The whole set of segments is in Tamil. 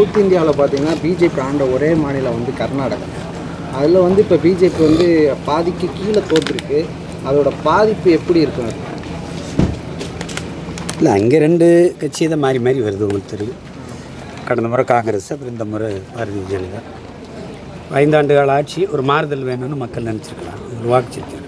சவுத் இந்தியாவில் பார்த்தீங்கன்னா பிஜேபி ஆண்ட ஒரே மாநிலம் வந்து கர்நாடகா அதில் வந்து இப்போ பிஜேபி வந்து பாதிக்கு கீழே தோற்றுருக்கு அதோட பாதிப்பு எப்படி இருக்கும் இல்லை அங்கே ரெண்டு கட்சி தான் மாறி மாறி வருது உங்களுக்கு தெரியும் கடந்த முறை காங்கிரஸ் அப்புறம் இந்த முறை பாரதிய ஜனதா ஐந்தாண்டு கால ஆட்சி ஒரு மாறுதல் வேணும்னு மக்கள் நினச்சிருக்கலாம் ஒரு வாக்கு செலுத்திருக்கலாம்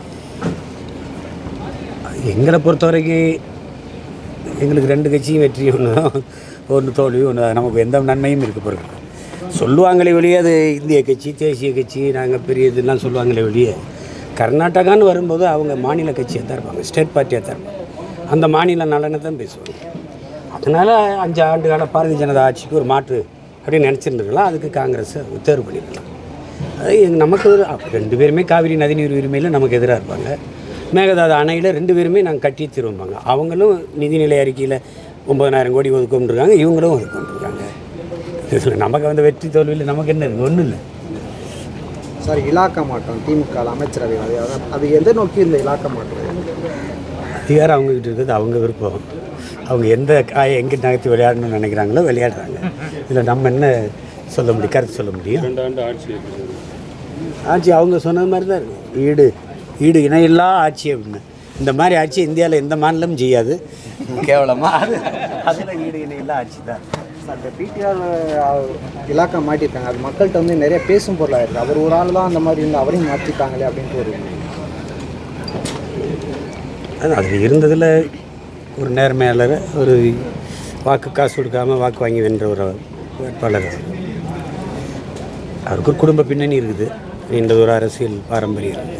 எங்களை பொறுத்த வரைக்கும் எங்களுக்கு ரெண்டு கட்சியும் வெற்றி ஒன்று தான் ஒன்று தோல்வி ஒன்று நமக்கு எந்த நன்மையும் இருக்க போகிறது சொல்லுவாங்களே வெளியே அது இந்திய கட்சி தேசிய கட்சி நாங்கள் பெரிய இதெல்லாம் சொல்லுவாங்களே வெளியே கர்நாடகான்னு வரும்போது அவங்க மாநில கட்சியாக தான் இருப்பாங்க ஸ்டேட் பார்ட்டியாக தான் இருப்பாங்க அந்த மாநில நலனை தான் பேசுவாங்க அதனால் அஞ்சு ஆண்டு கால பாரதிய ஜனதா ஆட்சிக்கு ஒரு மாற்று அப்படின்னு நினச்சிருந்துருக்கலாம் அதுக்கு காங்கிரஸை தேர்வு பண்ணியிருக்கலாம் அது எங்க- நமக்கு ஒரு அப்ப ரெண்டு பேருமே காவிரி நதிநீர் உரிமையில் நமக்கு எதிராக இருப்பாங்க மேகதாது அணையில் ரெண்டு பேருமே நாங்கள் கட்டி திரும்பாங்க அவங்களும் நிதிநிலை அறிக்கையில் ஒம்பதனாயிரம் கோடி ஒதுக்கொண்டிருக்காங்க இவங்களும் ஒதுக்கொண்டிருக்காங்க இதில் நமக்கு வந்து வெற்றி தோல்வியில் நமக்கு என்ன இருக்குது ஒன்றும் இல்லை சார் இலாக்கா மாற்றம் திமுக ல அமைச்சரவை அது அதான் அது எதை நோக்கி இந்த இலாக்கா மாற்றம் அதிகாரம் அவங்கக்கிட்ட இருக்குது அவங்க விருப்பம் அவங்க எந்த காயை எங்கே நகர்த்தி விளையாடணும்னு நினைக்கிறாங்களோ விளையாடுறாங்க இதில் நம்ம என்ன சொல்ல முடியும் கருத்து சொல்ல முடியும் ரெண்டு ஆண்டு ஆட்சி எப்படி ஆட்சி அவங்க சொன்னது மாதிரி தான் இருக்கும் ஈடு ஈடு இணையில்லா ஆட்சி அப்படின்னு இந்த மாதிரி ஆட்சி இந்தியாவில் எந்த மாநிலமும் செய்யாது கேவலமாக அது அதில் ஈடு இணையில்லா ஆட்சி தான் அந்த பிடிஆர் இலாக்கா மாட்டியிருக்காங்க அது மக்கள்கிட்ட வந்து நிறைய பேசும் பொருளாக இருக்குது அவர் ஒரு ஆள் தான் அந்த மாதிரி இருந்து அவரையும் மாற்றிட்டாங்களே அப்படின்ட்டு ஒரு அது அதில் இருந்ததில் ஒரு நேர்மையாளர் ஒரு வாக்கு காசு கொடுக்காம வாக்கு வாங்கி வென்ற ஒரு வேட்பாளர் அவர். அவருக்கு ஒரு குடும்ப பின்னணி இருக்குது நீண்ட ஒரு அரசியல் பாரம்பரியம் இருக்குது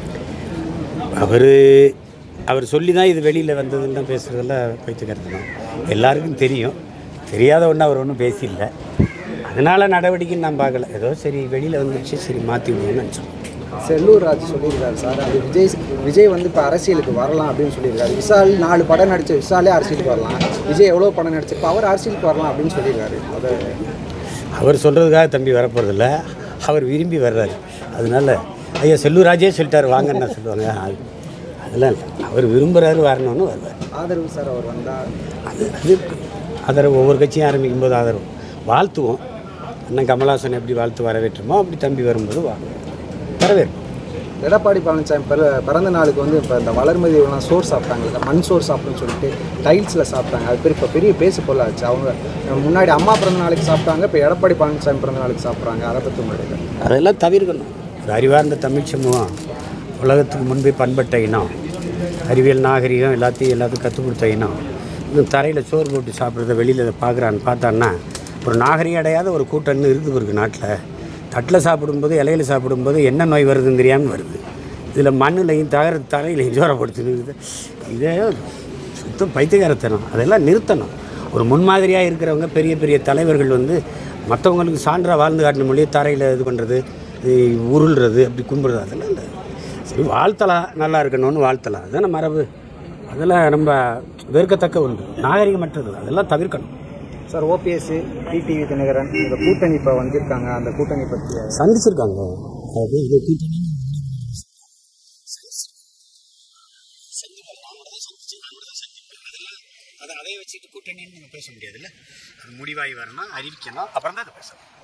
அவர் அவர் சொல்லி தான் இது வெளியில் வந்ததுன்னு பேசுகிறதெல்லாம் பைத்தியக்காரத்து தான் எல்லாருக்கும் தெரியும் தெரியாத ஒன்று அவர் ஒன்றும் பேசியில்லை அதனால் நடவடிக்கைன்னு நான் பார்க்கல ஏதோ சரி வெளியில் வந்துச்சு சரி மாற்றி விடுவோம்னு நினச்சோம் செல்லூர் ராஜ் சொல்லியிருக்காரு சார் அது விஜய் விஜய் வந்து இப்போ அரசியலுக்கு வரலாம் அப்படின்னு சொல்லியிருக்காரு விஷால் நாலு படம் நடித்த விஷாலே அரசியலுக்கு வரலாம் விஜய் எவ்வளோ படம் நடிச்சிருப்போ அவர் அரசியலுக்கு வரலாம் அப்படின்னு சொல்லியிருக்காரு அதை அவர் சொல்கிறதுக்காக தம்பி வரப்போகிறதில்ல அவர் விரும்பி வர்றாரு அதனால ஐயா செல்லூராஜே சொல்லிட்டாரு வாங்கன்னு நான் சொல்லுவாங்க அது அதெல்லாம் இல்லை அவர் விரும்புகிறாரு வரணும்னு வருவார் ஆதரவு சார் அவர் வந்தால் அது அது ஆதரவு ஒவ்வொரு கட்சியும் ஆரம்பிக்கும் போது ஆதரவு வாழ்த்துவோம் அண்ணன் கமலஹாசன் எப்படி வாழ்த்து வரவேற்றுமோ அப்படி தம்பி வரும்போது வாங்க வரவேற்போம் எடப்பாடி பழனிசாமி பிற பிறந்த நாளுக்கு வந்து இப்போ இந்த வளர்மதி எல்லாம் சோறு சாப்பிட்டாங்க இந்த மண் சோறு சாப்பிட்டுன்னு சொல்லிட்டு டைல்ஸில் சாப்பிட்டாங்க அது பெரிய இப்போ பெரிய பேசு பொருளாச்சு அவங்க முன்னாடி அம்மா பிறந்த நாளுக்கு சாப்பிட்டாங்க இப்போ எடப்பாடி பழனிசாமி பிறந்த நாளுக்கு சாப்பிட்றாங்க அதை பற்றி உங்களுக்கு அதெல்லாம் தவிர்க்கணும் ஒரு அறிவார்ந்த தமிழ் சமூகம் உலகத்துக்கு முன்பே பண்பட்ட இனம் அறிவியல் நாகரிகம் எல்லாத்தையும் எல்லாத்துக்கும் கற்றுக் கொடுத்த இனம் இன்னும் தரையில் சோறு போட்டு சாப்பிட்றத வெளியில் அதை பார்க்குறான்னு பார்த்தான்னா ஒரு நாகரிகம் அடையாத ஒரு கூட்டம்னு இருக்குது இருக்கு நாட்டில் தட்டில் சாப்பிடும்போது இலையில சாப்பிடும்போது என்ன நோய் வருதுன்னு தெரியாமல் வருது இதில் மண்ணுலையும் தகர தரையிலையும் ஜோரப்படுத்துன்னு இதே சுத்தம் பைத்தியகாரத்தனம் அதெல்லாம் நிறுத்தணும் ஒரு முன்மாதிரியாக இருக்கிறவங்க பெரிய பெரிய தலைவர்கள் வந்து மற்றவங்களுக்கு சான்றாக வாழ்ந்து காட்டின மொழியை தரையில் இது பண்ணுறது உருள்றது அப்படி கும்பிடுறது அதெல்லாம் இல்லை சரி வாழ்த்தலாம் நல்லா இருக்கணும்னு வாழ்த்தலாம் அதுதானே மரபு அதெல்லாம் ரொம்ப வெறுக்கத்தக்க ஒன்று நாகரிகமற்றது அதெல்லாம் தவிர்க்கணும் சார் ஓபிஎஸ் டிடிவி தினகரன் இந்த கூட்டணி இப்போ வந்திருக்காங்க அந்த கூட்டணி பற்றி சந்திச்சிருக்காங்க அது இது கூட்டணி அதை அதை வச்சுட்டு கூட்டணின்னு நம்ம பேச முடியாதுல்ல அது முடிவாகி வரணும் அறிவிக்கணும் அப்புறம் தான் அதை பேசணும்